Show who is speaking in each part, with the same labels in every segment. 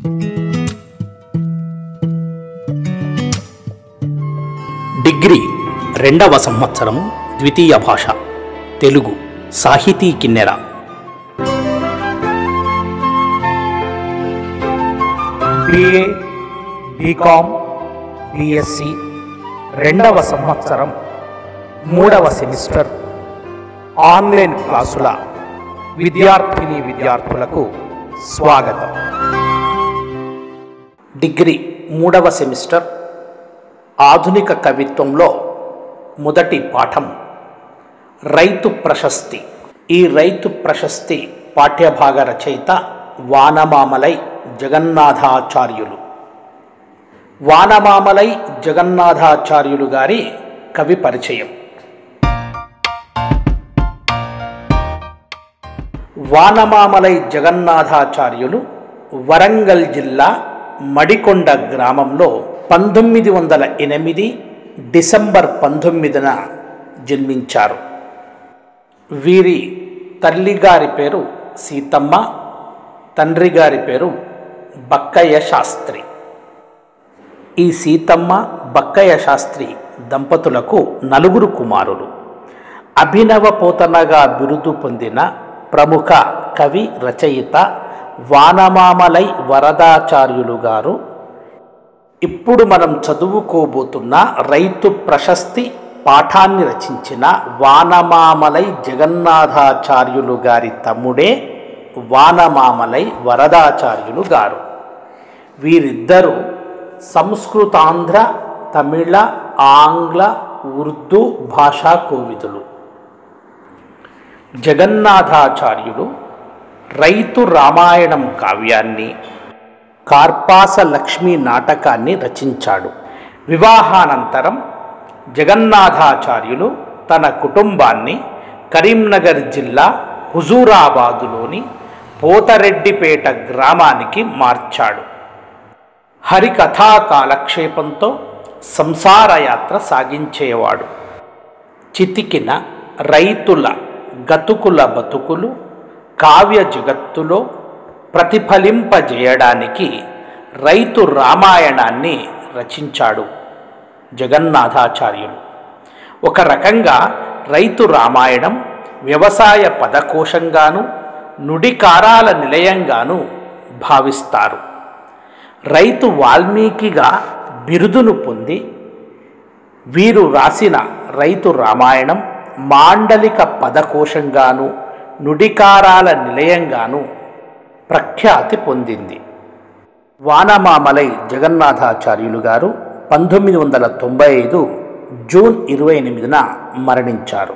Speaker 1: Degree రెండవ సంవత్సరము ద్వితీయ భాష తెలుగు సాహితీ కిన్నెర బిఏ బీకామ్ బిఎస్సి రెండవ సంవత్సరం మూడవ సెమిస్టర్ ఆన్లైన్ క్లాసుల విద్యార్థిని విద్యార్థులకు స్వాగతం డిగ్రీ మూడవ సెమిస్టర్ ఆధునిక కవిత్వంలో మొదటి పాఠం రైతు ప్రశస్తి ఈ రైతు ప్రశస్తి పాఠ్యభాగ రచయిత వానమామలై జగన్నాథాచార్యులు వానమామలై జగన్నాథాచార్యులు గారి కవి పరిచయం వానమామలై జగన్నాథాచార్యులు వరంగల్ జిల్లా మడికొండ గ్రామంలో పంతొమ్మిది వందల ఎనిమిది డిసెంబర్ పంతొమ్మిదిన జన్మించారు వీరి తల్లిగారి పేరు సీతమ్మ తండ్రి గారి పేరు బక్కయ్య శాస్త్రి ఈ సీతమ్మ బక్కయ్య శాస్త్రి దంపతులకు నలుగురు కుమారులు అభినవ పోతనగా బిరుదు పొందిన ప్రముఖ కవి రచయిత వానమామలై వరదాచార్యులు గారు ఇప్పుడు మనం చదువుకోబోతున్న రైతు ప్రశస్తి పాఠాన్ని రచించిన వానమామలై జగన్నాథాచార్యులు గారి తమ్ముడే వానమామలై వరదాచార్యులు గారు వీరిద్దరూ సంస్కృతాంధ్ర తమిళ ఆంగ్ల ఉర్దూ భాషా కోవిదులు జగన్నాథాచార్యులు రైతు రామాయణం కావ్యాన్ని కార్పాస లక్ష్మి నాటకాన్ని రచించాడు వివాహానంతరం జగన్నాథాచార్యులు తన కుటుంబాన్ని కరీంనగర్ జిల్లా హుజూరాబాదులోని పోతరెడ్డిపేట గ్రామానికి మార్చాడు హరికథా కాలక్షేపంతో సంసారయాత్ర సాగించేవాడు చితికిన రైతుల గతుకుల బతుకులు కావ్య జగత్తులో ప్రతిఫలింపజేయడానికి రైతు రామాయణాన్ని రచించాడు జగన్నాథాచార్యులు ఒక రకంగా రైతు రామాయణం వ్యవసాయ పదకోశంగాను నుడికారాల నిలయంగాను భావిస్తారు రైతు వాల్మీకిగా బిరుదును పొంది వీరు రాసిన రైతు రామాయణం మాండలిక పదకోశంగాను నుడికారాల నిలయంగాను ప్రఖ్యాతి పొందింది వానమామలై జగన్నాథాచార్యులు గారు పంతొమ్మిది వందల తొంభై ఐదు జూన్ ఇరవై ఎనిమిదిన మరణించారు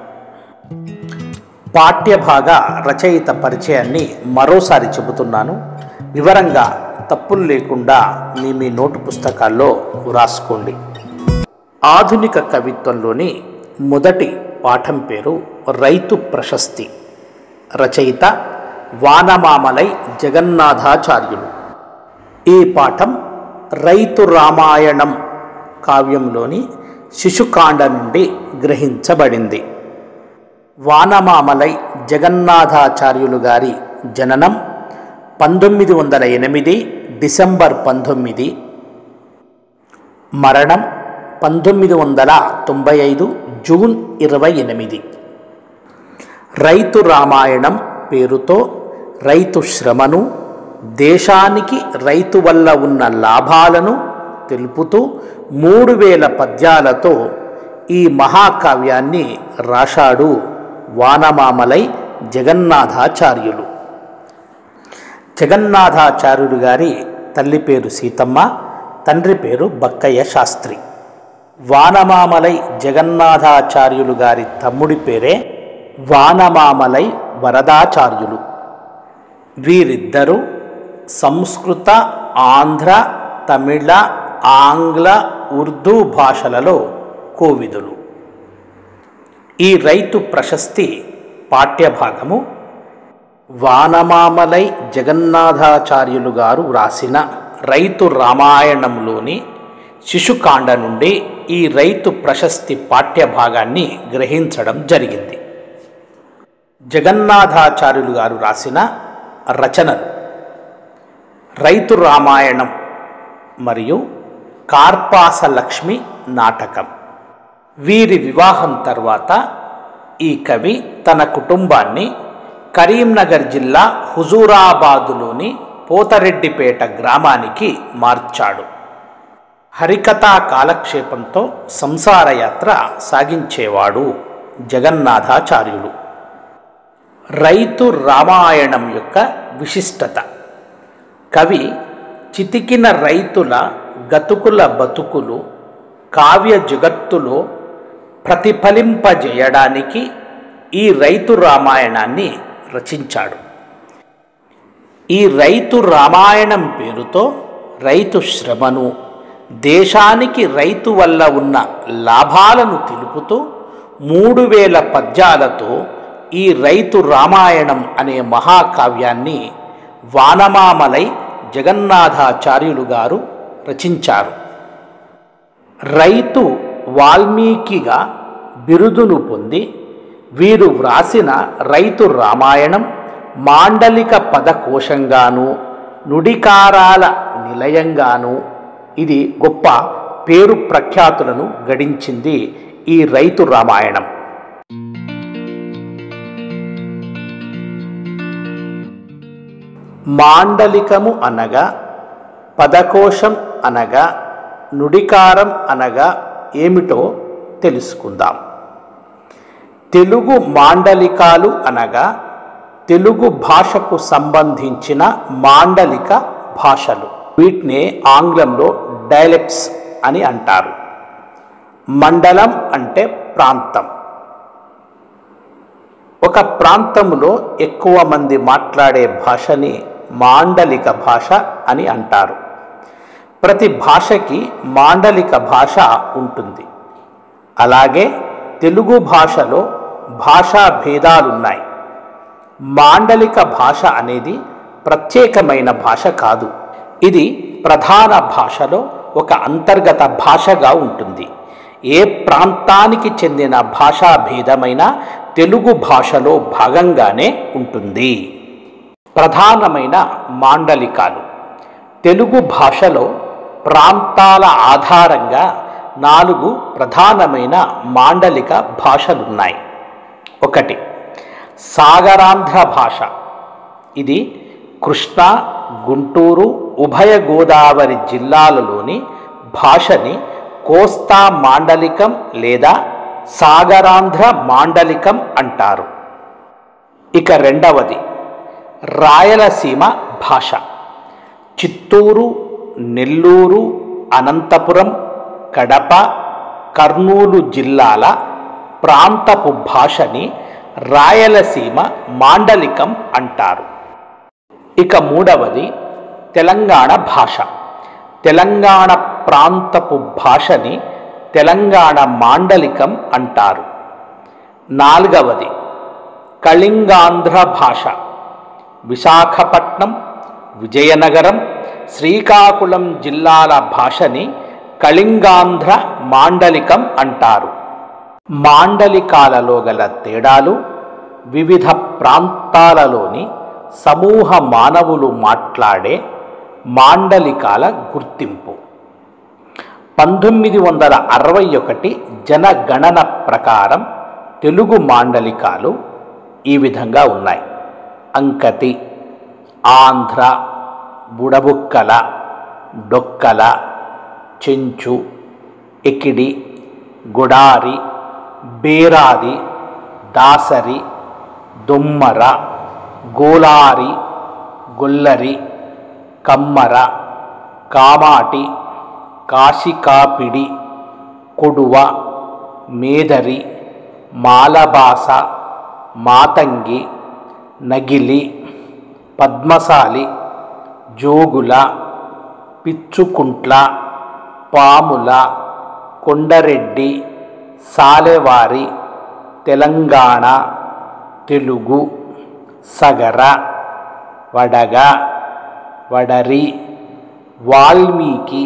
Speaker 1: పాఠ్యభాగ రచయిత పరిచయాన్ని మరోసారి చెబుతున్నాను వివరంగా తప్పులు లేకుండా మీ మీ నోటు పుస్తకాల్లో వ్రాసుకోండి ఆధునిక కవిత్వంలోని మొదటి పాఠం పేరు రైతు ప్రశస్తి రచయిత వానమామలై జగన్నాథాచార్యులు ఈ పాఠం రైతు రామాయణం కావ్యంలోని శిశుకాండ నుండి గ్రహించబడింది వానమామలై జగన్నాథాచార్యులు గారి జననం పంతొమ్మిది వందల ఎనిమిది డిసెంబర్ పంతొమ్మిది మరణం పంతొమ్మిది వందల తొంభై ఐదు జూన్ ఇరవై ఎనిమిది రైతు రామాయణం పేరుతో రైతు శ్రమను దేశానికి రైతు వల్ల ఉన్న లాభాలను తెలుపుతూ మూడు వేల పద్యాలతో ఈ మహాకావ్యాన్ని రాశాడు వానమామలై జగన్నాథాచార్యులు జగన్నాథాచార్యులు గారి తల్లి పేరు సీతమ్మ తండ్రి పేరు బక్కయ్య శాస్త్రి వానమామలై జగన్నాథాచార్యులు గారి తమ్ముడి పేరే వానమామలై వరదాచార్యులు వీరిద్దరూ సంస్కృత ఆంధ్ర తమిళ ఆంగ్ల ఉర్దూ భాషలలో కోవిదులు ఈ రైతు ప్రశస్తి పాఠ్యభాగము వానమామలై జగన్నాథాచార్యులు గారు వ్రాసిన రైతు రామాయణంలోని శిశుకాండ నుండి ఈ రైతు ప్రశస్తి పాఠ్యభాగాన్ని గ్రహించడం జరిగింది జగన్నాథాచార్యులు గారు రాసిన రచనలు రైతు రామాయణం మరియు కార్పాస లక్ష్మి నాటకం వీరి వివాహం తర్వాత ఈ కవి తన కుటుంబాన్ని కరీంనగర్ జిల్లా హుజూరాబాదులోని పోతరెడ్డిపేట గ్రామానికి మార్చాడు హరికథా కాలక్షేపంతో సంసారయాత్ర సాగించేవాడు జగన్నాథాచార్యులు రైతు రామాయణం యొక్క విశిష్టత కవి చితికిన రైతుల గతుకుల బతుకులు కావ్య జగత్తులో ప్రతిఫలింపజేయడానికి ఈ రైతు రామాయణాన్ని రచించాడు ఈ రైతు రామాయణం పేరుతో రైతు శ్రమను దేశానికి రైతు వల్ల ఉన్న లాభాలను తెలుపుతూ మూడు వేల పద్యాలతో ఈ రైతు రామాయణం అనే మహాకావ్యాన్ని వానమామలై జగన్నాథాచార్యులు గారు రచించారు రైతు వాల్మీకిగా బిరుదును పొంది వీరు వ్రాసిన రైతు రామాయణం మాండలిక పదకోశంగాను నుడికారాల నిలయంగాను ఇది గొప్ప పేరు ప్రఖ్యాతులను గడించింది ఈ రైతు రామాయణం మాండలికము అనగా పదకోశం అనగా నుడికారం అనగా ఏమిటో తెలుసుకుందాం తెలుగు మాండలికాలు అనగా తెలుగు భాషకు సంబంధించిన మాండలిక భాషలు వీటిని ఆంగ్లంలో డైలెక్ట్స్ అని అంటారు మండలం అంటే ప్రాంతం ఒక ప్రాంతంలో ఎక్కువ మంది మాట్లాడే భాషని మాండలిక భాష అని అంటారు ప్రతి భాషకి మాండలిక భాష ఉంటుంది అలాగే తెలుగు భాషలో భాషా భేదాలున్నాయి మాండలిక భాష అనేది ప్రత్యేకమైన భాష కాదు ఇది ప్రధాన భాషలో ఒక అంతర్గత భాషగా ఉంటుంది ఏ ప్రాంతానికి చెందిన భాషా భేదమైన తెలుగు భాషలో భాగంగానే ఉంటుంది ప్రధానమైన మాండలికాలు తెలుగు భాషలో ప్రాంతాల ఆధారంగా నాలుగు ప్రధానమైన మాండలిక భాషలున్నాయి ఒకటి సాగరాంధ్ర భాష ఇది కృష్ణా గుంటూరు ఉభయ గోదావరి జిల్లాలలోని భాషని కోస్తా మాండలికం లేదా సాగరాంధ్ర మాండలికం అంటారు ఇక రెండవది రాయలసీమ భాష చిత్తూరు నెల్లూరు అనంతపురం కడప కర్నూలు జిల్లాల ప్రాంతపు భాషని రాయలసీమ మాండలికం అంటారు ఇక మూడవది తెలంగాణ భాష తెలంగాణ ప్రాంతపు భాషని తెలంగాణ మాండలికం అంటారు నాలుగవది కళింగాంధ్ర భాష విశాఖపట్నం విజయనగరం శ్రీకాకుళం జిల్లాల భాషని కళింగాంధ్ర మాండలికం అంటారు మాండలికాలలో గల తేడాలు వివిధ ప్రాంతాలలోని సమూహ మానవులు మాట్లాడే మాండలికాల గుర్తింపు పంతొమ్మిది వందల అరవై ఒకటి జనగణన ప్రకారం తెలుగు మాండలికాలు ఈ విధంగా ఉన్నాయి అంకతి ఆంధ్ర బుడబుక్కల డొక్కల చెంచు ఎకిడి గుడారి బేరాది దాసరి దొమ్మర గోలారి గొల్లరి కమ్మర కామాటి కాశికాపిడి కొడువ మేదరి మాలబాస మాతంగి నగిలి పద్మశాలి జోగుల పిచ్చుకుంట్ల పాముల కొండరెడ్డి సాలెవారి తెలంగాణ తెలుగు సగర వడగ వడరి వాల్మీకి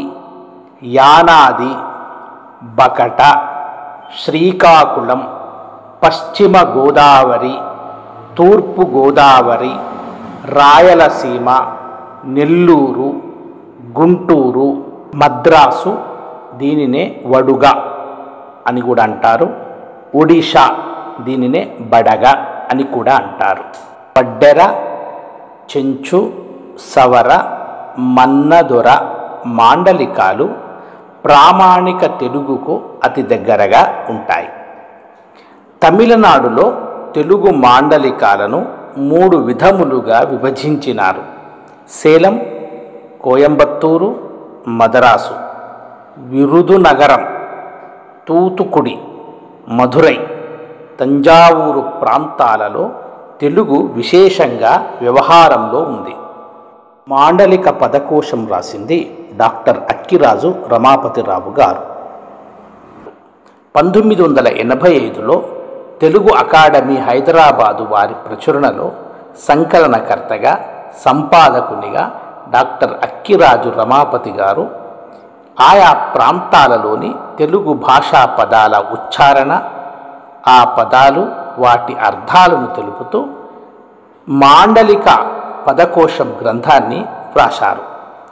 Speaker 1: యానాది బకట శ్రీకాకుళం పశ్చిమ గోదావరి తూర్పు గోదావరి రాయలసీమ నెల్లూరు గుంటూరు మద్రాసు దీనినే వడుగ అని కూడా అంటారు ఒడిషా దీనినే బడగ అని కూడా అంటారు పడ్డెర చెంచు సవర మన్నదొర మాండలికాలు ప్రామాణిక తెలుగుకు అతి దగ్గరగా ఉంటాయి తమిళనాడులో తెలుగు మాండలికాలను మూడు విధములుగా విభజించినారు సేలం కోయంబత్తూరు మదరాసు విరుదునగరం తూతుకుడి మధురై తంజావూరు ప్రాంతాలలో తెలుగు విశేషంగా వ్యవహారంలో ఉంది మాండలిక పదకోశం రాసింది డాక్టర్ అక్కిరాజు రమాపతిరావు గారు పంతొమ్మిది వందల ఎనభై ఐదులో తెలుగు అకాడమీ హైదరాబాదు వారి ప్రచురణలో సంకలనకర్తగా సంపాదకునిగా డాక్టర్ అక్కిరాజు రమాపతి గారు ఆయా ప్రాంతాలలోని తెలుగు భాషా పదాల ఉచ్చారణ ఆ పదాలు వాటి అర్థాలను తెలుపుతూ మాండలిక పదకోశం గ్రంథాన్ని వ్రాశారు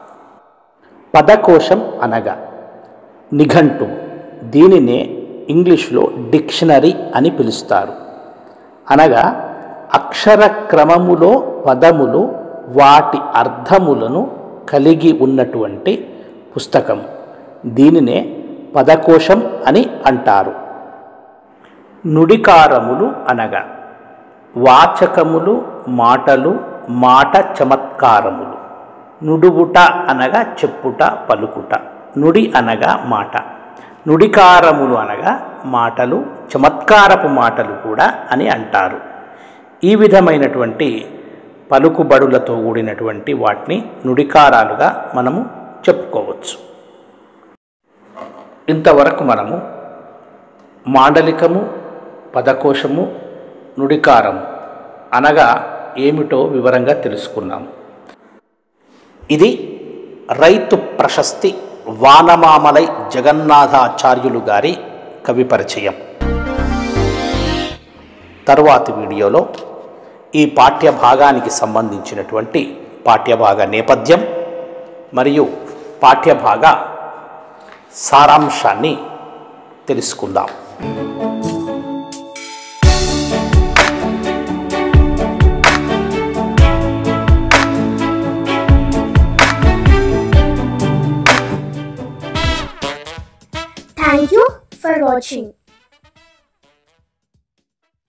Speaker 1: పదకోశం అనగా నిఘంటు దీనినే ఇంగ్లీష్లో డిక్షనరీ అని పిలుస్తారు అనగా అక్షర క్రమములో పదములు వాటి అర్థములను కలిగి ఉన్నటువంటి పుస్తకం దీనినే పదకోశం అని అంటారు నుడికారములు అనగా వాచకములు మాటలు మాట చమత్కారములు నుడువుట అనగా చెప్పుట పలుకుట నుడి అనగా మాట నుడికారములు అనగా మాటలు చమత్కారపు మాటలు కూడా అని అంటారు ఈ విధమైనటువంటి పలుకుబడులతో కూడినటువంటి వాటిని నుడికారాలుగా మనము చెప్పుకోవచ్చు ఇంతవరకు మనము మాండలికము పదకోశము నుడికారము అనగా ఏమిటో వివరంగా తెలుసుకున్నాము ఇది రైతు ప్రశస్తి వానమామలై జగన్నాథాచార్యులు గారి కవి పరిచయం తరువాతి వీడియోలో ఈ పాఠ్య భాగానికి సంబంధించినటువంటి పాఠ్యభాగ నేపథ్యం మరియు పాఠ్యభాగ సారాంశాన్ని తెలుసుకుందాం
Speaker 2: Thank you for watching.